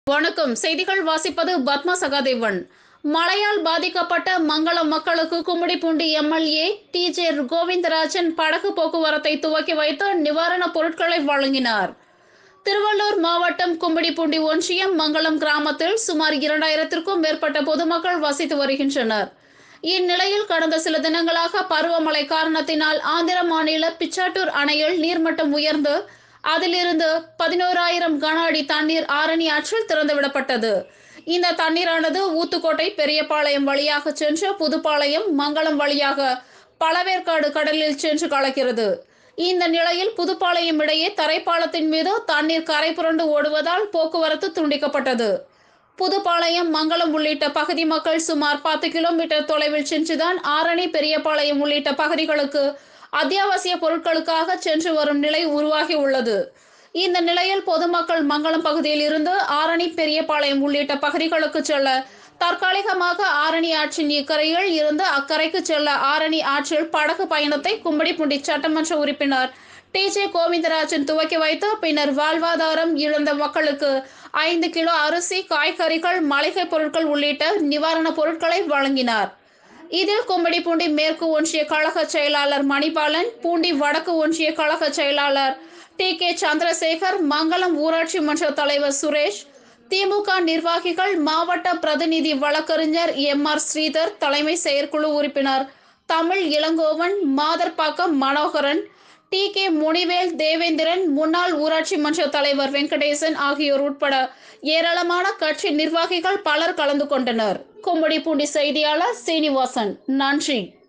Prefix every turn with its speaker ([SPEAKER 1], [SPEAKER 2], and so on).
[SPEAKER 1] வணக்கம் செய்திகள் வாசிப்பது பத்மா சகாதேவன் மழையால் பாதிக்கப்பட்ட மங்களம் மக்களுக்கு Gummidipoondi MLA T J Govindarajan படகு போக்குவரத்தை துவக்கி வைத்து நிவாரணப் பொருட்களை வழங்கினார் திருவள்ளூர் மாவட்டம் கும்மிடிப்பூண்டி ஒன்றியம் மங்களம் கிராமத்தில் சுமார் இரண்டாயிரத்திற்கும் மேற்பட்ட பொதுமக்கள் வசித்து வருகின்றனர் இந்நிலையில் கடந்த சில தினங்களாக பருவமழை காரணத்தினால் ஆந்திர மாநில பிச்சாட்டூர் அணையில் நீர்மட்டம் உயர்ந்து அதிலிருந்து பதினோராயிரம் கன அடி தண்ணீர் ஆரணி ஆற்றில் திறந்துவிடப்பட்டது இந்த தண்ணீரானது ஊத்துக்கோட்டை பெரியபாளையம் வழியாக சென்று புதுப்பாளையம் மங்களம் வழியாக பழவேற்காடு கடலில் சென்று கலக்கிறது இந்த நிலையில் புதுப்பாளையம் இடையே தரைப்பாலத்தின் மீது தண்ணீர் கரை புரண்டு ஓடுவதால் போக்குவரத்து துண்டிக்கப்பட்டது புதுப்பாளையம் மங்களம் உள்ளிட்ட பகுதி மக்கள் சுமார் பத்து கிலோமீட்டர் தொலைவில் சென்றுதான் ஆரணி பெரியபாளையம் உள்ளிட்ட பகுதிகளுக்கு அத்தியாவசிய பொருட்களுக்காக சென்று வரும் நிலை உருவாகி உள்ளது இந்த நிலையில் பொதுமக்கள் மங்களம் பகுதியில் இருந்து ஆரணி பெரியபாளையம் உள்ளிட்ட பகுதிகளுக்கு செல்ல தற்காலிகமாக ஆரணி ஆற்றின் இக்கரையில் இருந்து அக்கரைக்கு செல்ல ஆரணி ஆற்றில் படகு பயணத்தை கும்படிப்புண்டி சட்டமன்ற உறுப்பினர் டி ஜே கோவிந்தராஜன் துவக்கி வைத்து பின்னர் வாழ்வாதாரம் இழந்த மக்களுக்கு ஐந்து கிலோ அரிசி காய்கறிகள் மளிகை பொருட்கள் உள்ளிட்ட நிவாரணப் பொருட்களை வழங்கினார் இதில் கும்படிப்பூண்டி மேற்கு ஒன்றிய கழக செயலாளர் மணிபாலன் பூண்டி வடக்கு ஒன்றிய கழக செயலாளர் டி கே சந்திரசேகர் மங்களம் ஊராட்சி மன்ற தலைவர் சுரேஷ் திமுக நிர்வாகிகள் மாவட்ட பிரதிநிதி வழக்கறிஞர் எம் ஆர் ஸ்ரீதர் தலைமை செயற்குழு உறுப்பினர் தமிழ் இளங்கோவன் மாதர்பாக்கம் மனோகரன் டி கே முனிவேல் தேவேந்திரன் முன்னாள் ஊராட்சி மன்ற தலைவர் வெங்கடேசன் ஆகியோர் உட்பட ஏராளமான கட்சி நிர்வாகிகள் பலர் கலந்து கொண்டனர் கும்மிடிப்பூண்டி செய்தியாளர் சீனிவாசன் நன்றி